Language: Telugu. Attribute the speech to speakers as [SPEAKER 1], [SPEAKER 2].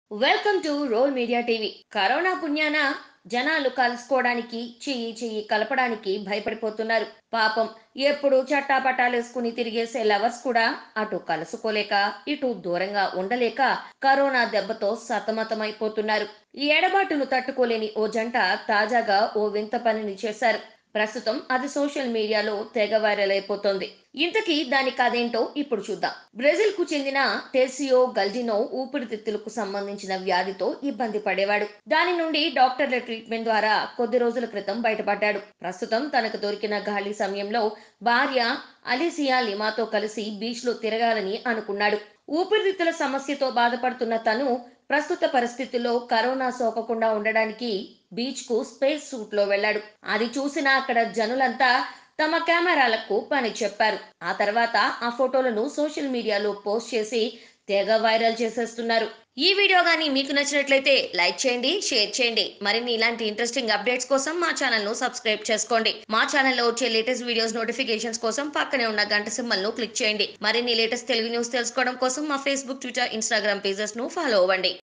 [SPEAKER 1] welcome to roll media TV corona పుణ్యాన జనాలు కలుసుకోవడానికి చెయ్యి చెయ్యి కలపడానికి భయపడిపోతున్నారు పాపం ఎప్పుడు చట్టాపట్టాలేసుకుని తిరిగేసే లవర్స్ కూడా అటు కలుసుకోలేక ఇటు దూరంగా ఉండలేక కరోనా దెబ్బతో సతమతమైపోతున్నారు ఈ ఎడబాటును తట్టుకోలేని ఓ జంట తాజాగా ఓ వింత పనిని చేశారు ప్రస్తుతం అది సోషల్ మీడియాలో తెగ వైరల్ అయిపోతోంది ఇంతకీ దాని కథేంటో ఇప్పుడు చూద్దాం బ్రెజిల్ కు చెందిన టెసియో గల్జినో ఊపిరితిత్తులకు సంబంధించిన వ్యాధితో ఇబ్బంది పడేవాడు దాని నుండి డాక్టర్ల ట్రీట్మెంట్ ద్వారా కొద్ది రోజుల క్రితం బయటపడ్డాడు ప్రస్తుతం తనకు దొరికిన గాలి సమయంలో భార్య అలిసియా లిమాతో కలిసి బీచ్ లో తిరగాలని అనుకున్నాడు ఊపిరితిత్తుల సమస్యతో బాధపడుతున్న తను ప్రస్తుత పరిస్థితుల్లో కరోనా సోకకుండా ఉండడానికి బీచ్ కు స్పేస్ సూట్ లో వెళ్ళాడు అది చూసిన అక్కడ జనులంతా తమ కెమెరాలకు పని చెప్పారు ఆ తర్వాత ఆ ఫోటోలను సోషల్ మీడియాలో పోస్ట్ చేసి తెగ వైరల్ చేసేస్తున్నారు ఈ వీడియో కానీ మీకు నచ్చినట్లయితే లైక్ చేయండి షేర్ చేయండి మరిన్ని ఇలాంటి ఇంట్రెస్టింగ్ అప్డేట్స్ కోసం మా ఛానల్ ను సబ్స్క్రైబ్ చేసుకోండి మా ఛానల్లో వచ్చే లేటెస్ట్ వీడియోస్ నోటిఫికేషన్స్ కోసం పక్కనే ఉన్న గంట సింబల్ ను క్లిక్ చేయండి మరిన్ని లేటెస్ట్ తెలుగు న్యూస్ తెలుసుకోవడం కోసం మా ఫేస్బుక్ ట్విట్టర్ ఇన్స్టాగ్రామ్ పేజెస్ ను ఫాలో అవ్వండి